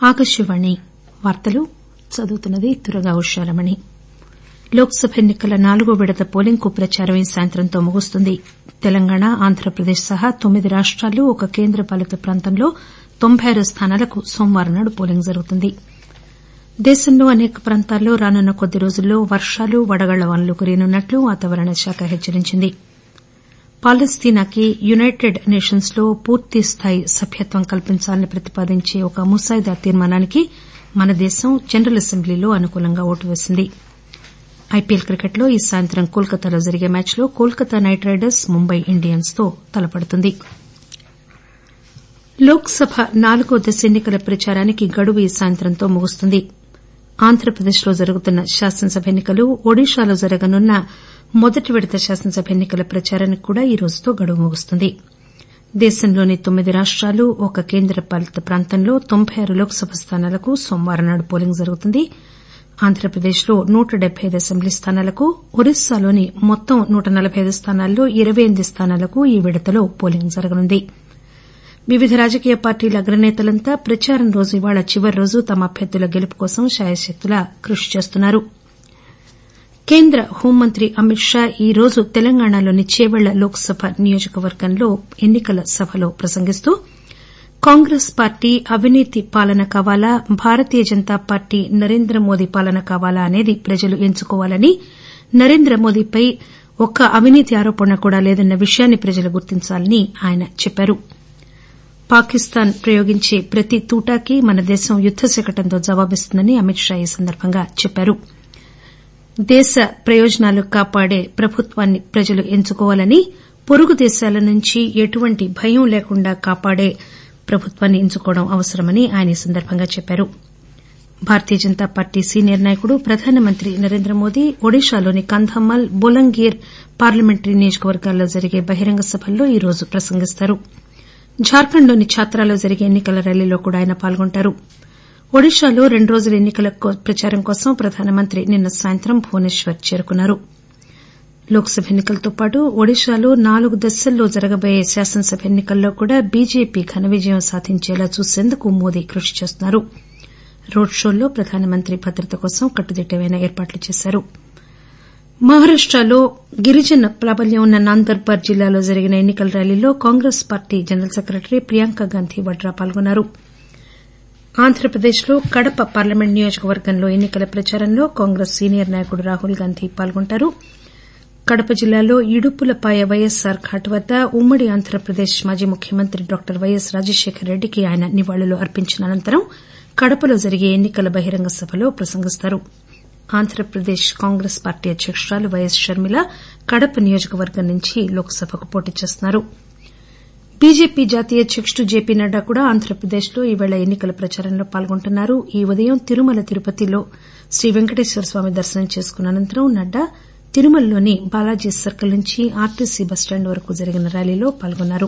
ఆకాశవాణి వార్తలు చదువుతున్నది దుర్గా ఉషారమణి లోక్ సభ ఎన్ని కల నాలుగో విడత పోలింగ్ కు ప్రచారం ఈ సాయంత్రంతో ముగుస్తుంది తెలంగాణ ఆంధ్రప్రదేశ్ సహా తొమ్మిది రాష్టాలు ఒక కేంద్ర పాలిత ప్రాంతంలో తొంభై ఆరు స్థానాలకు సోమవారం నాడు పోలింగ్ జరుగుతుంది దేశంలో అనేక ప్రాంతాల్లో రానున్న కొద్ది రోజుల్లో వర్షాలు వడగళ్ల వానలు కురియనున్నట్లు వాతావరణ శాఖ హెచ్చరించింది పాలస్తీనాకి యునైటెడ్ నేషన్స్ లో పూర్తిస్థాయి సభ్యత్వం కల్పించాలని ప్రతిపాదించే ఒక ముసాయిదా తీర్మానానికి మన దేశం జనరల్ అసెంబ్లీలో అనుకూలంగా ఓటు వేసింది ఐపీఎల్ క్రికెట్లో ఈ సాయంత్రం కోల్కతాలో జరిగే మ్యాచ్లో Kolkata Knight Riders Mumbai Indians తో తలపడుతుంది లోక్ సభ నాలుగో దశ ఎన్ని కల ప్రచారానికి గడువు ఈ సాయంత్రంతో ముగుస్తుంది ఆంధ్రప్రదేశ్ లో జరుగుతున్న శాసనసభ ఎన్ని కలు ఒడిశాలో జరగనున్న మొదటి విడత శాసనసభ ఎన్ని కల ప్రచారానికి కూడా ఈ రోజుతో గడువు ముగుస్తుంది దేశంలోని తొమ్మిది రాష్టాలు ఒక కేంద్ర పాలిత ప్రాంతంలో తొంభై ఆరు లోక్ సభ స్థానాలకు సోమవారం నాడు పోలింగ్ జరుగుతుంది ఆంధ్రప్రదేశ్ లో నూట డెబ్బై ఐదు అసెంబ్లీ స్థానాలకు ఒరిస్సాలోని మొత్తం నూట నలబై ఐదు స్థానాల్లో ఇరవై ఎనిమిది స్థానాలకు ఈ విడతలో పోలింగ్ జరగనుంది వివిధ రాజకీయ పార్టీల అగ్రనేతలంతా ప్రచారం రోజు ఇవాళ చివరి రోజు తమ అభ్యర్థుల గెలుపు కోసం శాయశక్తులా కృషి చేస్తున్నారు కేంద్ర హోంమంత్రి అమిత్ షా ఈ రోజు తెలంగాణలోని చేపెళ్ల లోక్ సభ నియోజకవర్గంలో ఎన్ని కల సభలో ప్రసంగిస్తూ కాంగ్రెస్ పార్టీ అవినీతి పాలన కావాలా భారతీయ జనతా పార్టీ నరేంద్ర మోదీ పాలన కావాలా అనేది ప్రజలు ఎంచుకోవాలని నరేంద్ర మోదీపై ఒక్క అవినీతి ఆరోపణ కూడా లేదన్న విషయాన్ని ప్రజలు గుర్తించాలని ఆయన చెప్పారు పాకిస్తాన్ ప్రయోగించే ప్రతి తూటాకి మన దేశం యుద్ద శకటంతో జవాబిస్తుందని అమిత్ షా ఈ సందర్బంగా చెప్పారు దేశ ప్రయోజనాలు కాపాడే ప్రభుత్వాన్ని ప్రజలు ఎంచుకోవాలని పొరుగు దేశాల నుంచి ఎటువంటి భయం లేకుండా కాపాడే ప్రభుత్వాన్ని ఎంచుకోవడం అవసరమని ఆయన ఈ సందర్బంగా చెప్పారు భారతీయ జనతా పార్టీ సీనియర్ నాయకుడు ప్రధానమంత్రి నరేంద్ర మోదీ ఒడిశాలోని కంధమాల్ బొలంగీర్ పార్లమెంటరీ నియోజకవర్గాల్లో జరిగే బహిరంగ సభల్లో ఈ రోజు ప్రసంగిస్తారు జార్ఖండ్లోని ఛాత్రాలో జరిగే ఎన్ని కల ర్యాలీలో కూడా ఆయన పాల్గొంటారు ఒడిశాలో రెండు రోజుల ఎన్ని కల ప్రచారం కోసం ప్రధానమంత్రి నిన్న సాయంత్రం భువనేశ్వర్ చేరుకున్నారు లోక్ సభ ఎన్ని కలతో పాటు ఒడిశాలో నాలుగు దశల్లో జరగబోయే శాసనసభ ఎన్ని కల్లో కూడా బీజేపీ ఘన విజయం సాధించేలా చూసేందుకు మోదీ కృషి చేస్తున్నారు రోడ్ షోల్లో ప్రధానమంత్రి భద్రత కోసం కట్టుదిట్టమైన ఏర్పాట్లు చేశారు మహారాష్టలో గిరిజన ప్రాబల్యం ఉన్న నాందర్బార్ జిల్లాలో జరిగిన ఎన్ని కల ర్యాలీలో Congress party general secretary Priyanka Gandhi Vadra పాల్గొన్నారు ఆంధ్రప్రదేశ్లో కడప పార్లమెంట్ నియోజకవర్గంలో ఎన్ని కల ప్రచారంలో కాంగ్రెస్ సీనియర్ నాయకుడు రాహుల్ గాంధీ పాల్గొంటారు కడప జిల్లాలో ఇడుపులపాయ వైఎస్సార్ ఘాట్ వద్ద ఉమ్మడి ఆంధ్రప్రదేశ్ మాజీ ముఖ్యమంత్రి డాక్టర్ వైఎస్ రాజశేఖర రెడ్డికి ఆయన నివాళులు అర్పించిన అనంతరం కడపలో జరిగే ఎన్ని కల బహిరంగ సభలో ప్రసంగిస్తారు ఆంధ్రప్రదేశ్ కాంగ్రెస్ పార్టీ అధ్యకురాలు వైఎస్ షర్మిల కడప నియోజకవర్గం నుంచి లోక్ సభకు పోటీ చేస్తున్నారు బీజేపీ జాతీయ అధ్యకుడు జేపీ నడ్డా కూడా ఆంధ్రప్రదేశ్లో ఈవేళ ఎన్ని కల ప్రచారంలో పాల్గొంటున్నారు ఈ ఉదయం తిరుమల తిరుపతిలో శ్రీ వెంకటేశ్వర స్వామి దర్శనం చేసుకున్న అనంతరం నడ్డా తిరుమలలోని బాలాజీ సర్కిల్ నుంచి ఆర్టీసీ బస్టాండ్ వరకు జరిగిన ర్యాలీలో పాల్గొన్నారు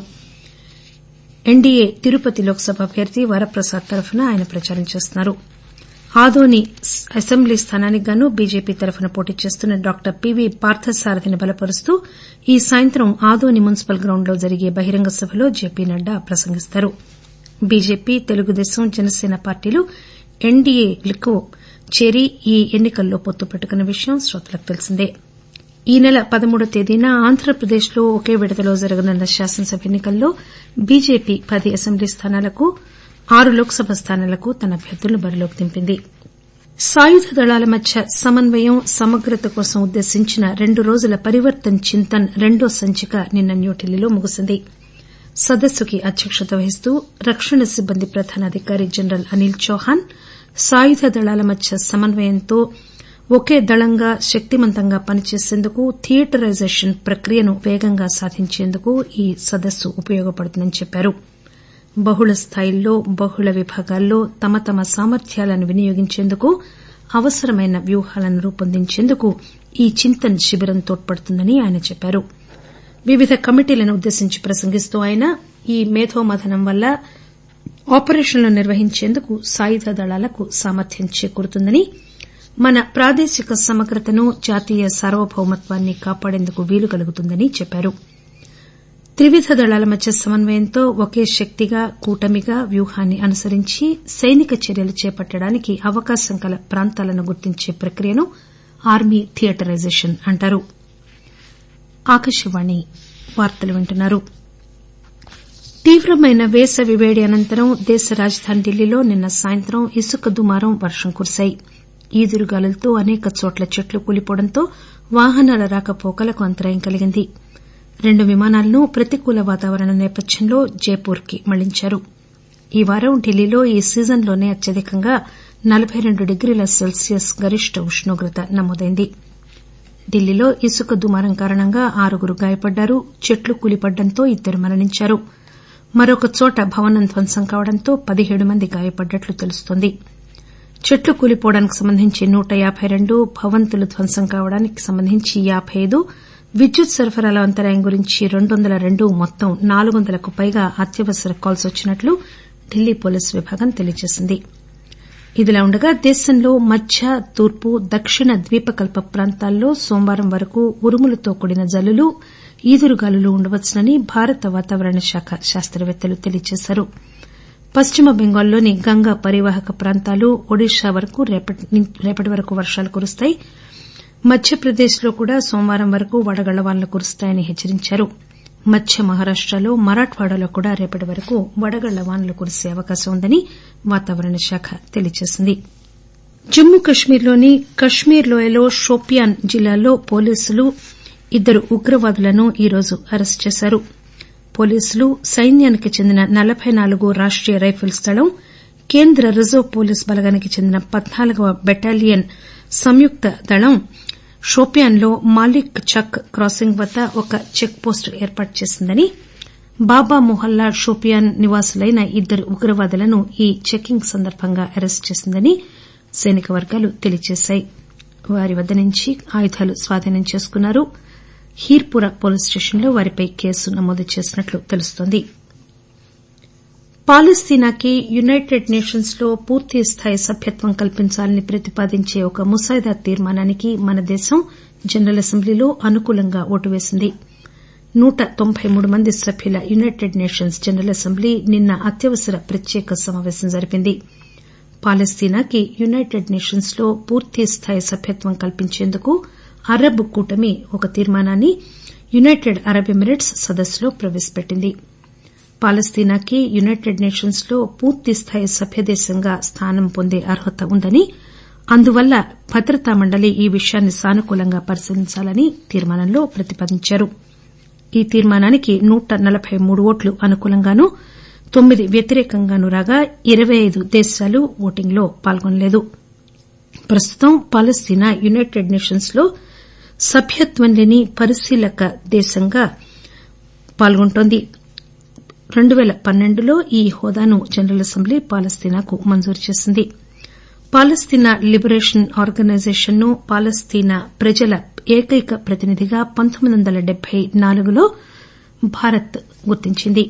ఎన్డీఏ తిరుపతి లోక్ సభ అభ్యర్థి వరప్రసాద్ తరఫున ఆయన ప్రచారం చేస్తున్నారు ఆదోని అసెంబ్లీ స్థానానికి గాను బీజేపీ తరఫున పోటీ చేస్తున్న డాక్టర్ పీవీ పార్థసారథిని బలపరుస్తూ ఈ సాయంత్రం ఆదోని మున్సిపల్ గ్రౌండ్లో జరిగే బహిరంగ సభలో జేపీ నడ్డా ప్రసంగిస్తారు బీజేపీ తెలుగుదేశం జనసేన పార్టీలు ఎన్డీఏలకు చేరి ఈ ఎన్ని కల్లో పొత్తు పెట్టుకున్న విషయం శ్రోతలకు తెలిసిందే ఈ నెల పదమూడవ తేదీన ఆంధ్రప్రదేశ్లో ఒకే విడతలో జరగనున్న శాసనసభ ఎన్ని కల్లో బీజేపీ పది అసెంబ్లీ స్థానాలకు ఆరు లోక్ సభ స్థానాలకు తన అభ్యర్థులను బరిలోకి దింపింది సాయుధ దళాల మధ్య సమన్వయం సమగ్రత కోసం ఉద్దేశించిన రెండు రోజుల పరివర్తన్ చింతన్ రెండో సంచిక నిన్న న్యూఢిల్లీలో ముగిసింది సదస్సుకి అధ్యక్షత వహిస్తూ రక్షణ సిబ్బంది ప్రధానాధికారి జనరల్ అనిల్ చౌహాన్ సాయుధ దళాల మధ్య సమన్వయంతో ఒకే దళంగా శక్తిమంతంగా పనిచేసేందుకు థియేటరైజేషన్ ప్రక్రియను వేగంగా సాధించేందుకు ఈ సదస్సు ఉపయోగపడుతుందని చెప్పారు బహుళ స్థాయిల్లో బహుళ విభాగాల్లో తమ తమ సామర్థ్యాలను వినియోగించేందుకు అవసరమైన వ్యూహాలను రూపొందించేందుకు ఈ చింతన్ శిబిరం తోడ్పడుతుందని ఆయన చెప్పారు వివిధ కమిటీలను ఉద్దేశించి ప్రసంగిస్తూ ఆయన ఈ మేధోమథనం వల్ల ఆపరేషన్లు నిర్వహించేందుకు సాయుధ దళాలకు సామర్థ్యం చేకూరుతుందని మన ప్రాదేశిక సమగ్రతను జాతీయ సార్వభౌమత్వాన్ని కాపాడేందుకు వీలు కలుగుతుందని చెప్పారు త్రివిధ దళాల మధ్య సమన్వయంతో ఒకే శక్తిగా కూటమిగా వ్యూహాన్ని అనుసరించి సైనిక చర్యలు చేపట్టడానికి అవకాశం కల ప్రాంతాలను గుర్తించే ప్రక్రియను ఆర్మీ థియేటరైజేషన్ అంటారు తీవ్రమైన వేసవి పేడి అనంతరం దేశ రాజధాని ఢిల్లీలో నిన్న సాయంత్రం ఇసుక దుమారం వర్షం కురిశాయి ఈదురుగాలులతో అనేక చోట్ల చెట్లు కూలిపోవడంతో వాహనాల రాకపోకలకు అంతరాయం కలిగింది రెండు విమానాలను ప్రతికూల వాతావరణం నేపథ్యంలో జైపూర్ కి మళ్లించారు ఈ వారం ఢిల్లీలో ఈ సీజన్లోనే అత్యధికంగా నలబై రెండు డిగ్రీల సెల్సియస్ గరిష్ట ఉష్ణోగ్రత నమోదైంది ఢిల్లీలో ఇసుక దుమారం కారణంగా ఆరుగురు గాయపడ్డారు చెట్లు కూలిపడడంతో ఇద్దరు మరణించారు మరొక చోట భవనం ధ్వంసం కావడంతో పదిహేడు మంది గాయపడ్డట్లు తెలుస్తోంది చెట్లు కూలిపోవడానికి సంబంధించి నూట యాబై రెండు భవంతులు ధ్వంసం కావడానికి సంబంధించి యాబై ఐదు విద్యుత్ సరఫరాలో అంతరాయం గురించి రెండు వందల రెండు మొత్తం నాలుగు వందలకు పైగా అత్యవసర కాల్స్ వచ్చినట్లు ఢిల్లీ పోలీసు విభాగం తెలియజేసింది ఇదిలా ఉండగా దేశంలో మధ్య తూర్పు దక్షిణ ద్వీపకల్ప ప్రాంతాల్లో సోమవారం వరకు ఉరుములతో కూడిన జల్లులు ఈదురుగాలులు ఉండవచ్చునని భారత వాతావరణ శాఖ శాస్తవేత్తలు తెలియజేశారు పశ్చిమ బెంగాల్లోని గంగా పరీవాహక ప్రాంతాలు ఒడిశా వరకు రేపటి వరకు వర్షాలు కురుస్తాయి మధ్యప్రదేశ్ లో కూడా సోమవారం వరకు వడగళ్ల వానలు కురుస్తాయని హెచ్చరించారు మధ్య మహారాష్టలో మరాఠ్వాడాలో కూడా రేపటి వరకు వడగళ్ల వానలు కురిసే అవకాశం ఉందని వాతావరణ శాఖ తెలియజేసింది జమ్మూ కశ్మీర్లోని కశ్మీర్ లోయలో షోపియాన్ జిల్లాలో పోలీసులు ఇద్దరు ఉగ్రవాదులను ఈరోజు అరెస్టు చేశారు పోలీసులు సైన్యానికి చెందిన నలబై నాలుగు రాష్టీయ రైఫిల్స్ దళం కేంద్ర రిజర్వ్ పోలీసు బలగానికి చెందిన పద్నాలుగవ బెటాలియన్ సంయుక్త దళం షోపియాన్లో మాలిక్ చక్ క్రాసింగ్ వద్ద ఒక చెక్ పోస్టు ఏర్పాటు చేసిందని బాబా మొహల్లా షోపియాన్ నివాసులైన ఇద్దరు ఉగ్రవాదులను ఈ చెకింగ్ సందర్బంగా అరెస్టు చేసిందని సైనిక వర్గాలు తెలియజేశాయి వారి వద్ద నుంచి ఆయుధాలు స్వాధీనం చేసుకున్నారు హీర్పురా పోలీస్ స్టేషన్లో వారిపై కేసు నమోదు చేసినట్లు తెలుస్తోంది పాలస్తీనాకి యునైటెడ్ నేషన్స్ లో పూర్తిస్థాయి సభ్యత్వం కల్పించాలని ప్రతిపాదించే ఒక ముసాయిదా తీర్మానానికి మన దేశం జనరల్ అసెంబ్లీలో అనుకూలంగా ఓటు వేసింది నూట తొంబై మూడు మంది సభ్యుల యునైటెడ్ నేషన్స్ జనరల్ అసెంబ్లీ నిన్న అత్యవసర ప్రత్యేక సమాపేశం జరిపింది పాలస్తీనాకి యునైటెడ్ నేషన్స్ లో పూర్తిస్థాయి సభ్యత్వం కల్పించేందుకు అరబ్ కూటమి ఒక తీర్మానాన్ని యునైటెడ్ అరబ్ ఎమిరేట్స్ సదస్సులో ప్రవేశపెట్టింది పాలస్తీనాకి యునైటెడ్ నేషన్స్ లో పూర్తిస్థాయి సభ్యదేశంగా స్థానం పొందే అర్హత ఉందని అందువల్ల భద్రతా మండలి ఈ విషయాన్ని సానుకూలంగా పరిశీలించాలని తీర్మానంలో ప్రతిపాదించారు ఈ తీర్మానానికి నూట నలబై మూడు ఓట్లు అనుకూలంగానూ తొమ్మిది వ్యతిరేకంగానూ రాగా ఇరవై ఐదు దేశాలు ఓటింగ్లో పాల్గొనలేదు ప్రస్తుతం పాలస్తీనా యునైటెడ్ నేషన్స్ లో సభ్యత్వం లేని పరిశీలక దేశంగా పాల్గొంటోంది రెండు పేల పన్నెండులో ఈ హోదాను జనరల్ అసెంబ్లీ పాలస్తీనాకు మంజూరు చేసింది పాలస్తీనా లిబరేషన్ ఆర్గనైజేషన్ ను పాలస్తీనా ప్రజల ఏకైక ప్రతినిధిగా పంతొమ్మిది వందల డెబ్బై నాలుగులో భారత్ గుర్తించింది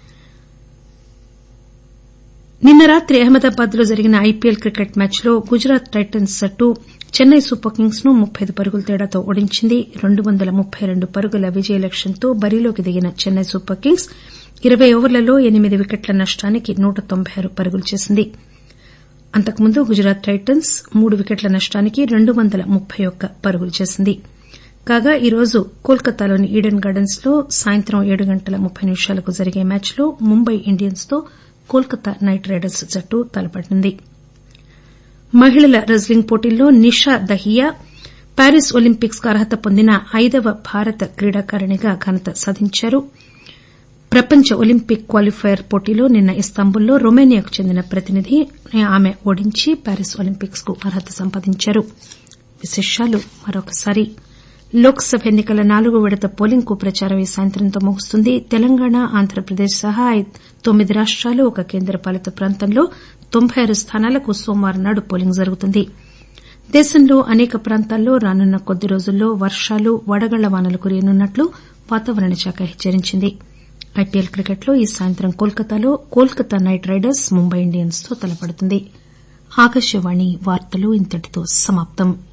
నిన్న రాత్రి అహ్మదాబాద్ లో జరిగిన ఐపీఎల్ క్రికెట్ మ్యాచ్లో గుజరాత్ టైటన్స్ జట్టు చెన్నై సూపర్ కింగ్స్ ను ముప్పై ఐదు పరుగుల తేడాతో ఓడించింది రెండు వందల ముప్పై రెండు పరుగుల విజయ లక్ష్యంతో బరిలోకి దిగిన చెన్నై సూపర్ కింగ్స్ ఇరవై ఓవర్లలో ఎనిమిది వికెట్ల నష్టానికి నూట తొంబై ఆరు పరుగులు చేసింది అంతకుముందు గుజరాత్ టైటన్స్ మూడు వికెట్ల నష్టానికి రెండు వందల ముప్పై ఒక్క పరుగులు చేసింది కాగా ఈరోజు కోల్కతాలోని ఈడెన్ గార్డెన్స్ లో సాయంత్రం ఏడు గంటల ముప్పై నిమిషాలకు జరిగే మ్యాచ్లో ముంబై ఇండియన్స్ తో కోల్కతా నైట్ రైడర్స్ జట్టు తలపడనుంది మహిళల రెజ్లింగ్ పోటీల్లో నిషా దహియా ప్యారిస్ ఒలింపిక్స్ కు అర్హత పొందిన ఐదవ భారత క్రీడాకారిణిగా ఘనత సాధించారు ప్రపంచ ఒలింపిక్ క్వాలిఫైయర్ పోటీలో నిన్న ఇస్తాంబుల్లో రొమేనియాకు చెందిన ప్రతినిధి ఆమె ఓడించి ప్యారిస్ ఒలింపిక్స్ కు అర్హత సంపాదించారు లోక్ సభ ఎన్ని కల నాలుగో విడత పోలింగ్ కు ప్రచారం ఈ సాయంత్రంతో ముగుస్తుంది తెలంగాణ ఆంధ్రప్రదేశ్ సహా తొమ్మిది రాష్టాలు ఒక కేంద్రపాలిత ప్రాంతంలో తొంబై ఆరు స్థానాలకు సోమవారం నాడు పోలింగ్ జరుగుతుంది దేశంలో అనేక ప్రాంతాల్లో రానున్న కొద్ది రోజుల్లో వర్షాలు వడగళ్ల వానలు కురియనున్నట్లు వాతావరణ శాఖ హెచ్చరించింది ఐపీఎల్ క్రికెట్లో ఈ సాయంత్రం కోల్కతాలో Kolkata Knight Riders Mumbai Indians తో తలపడుతుంది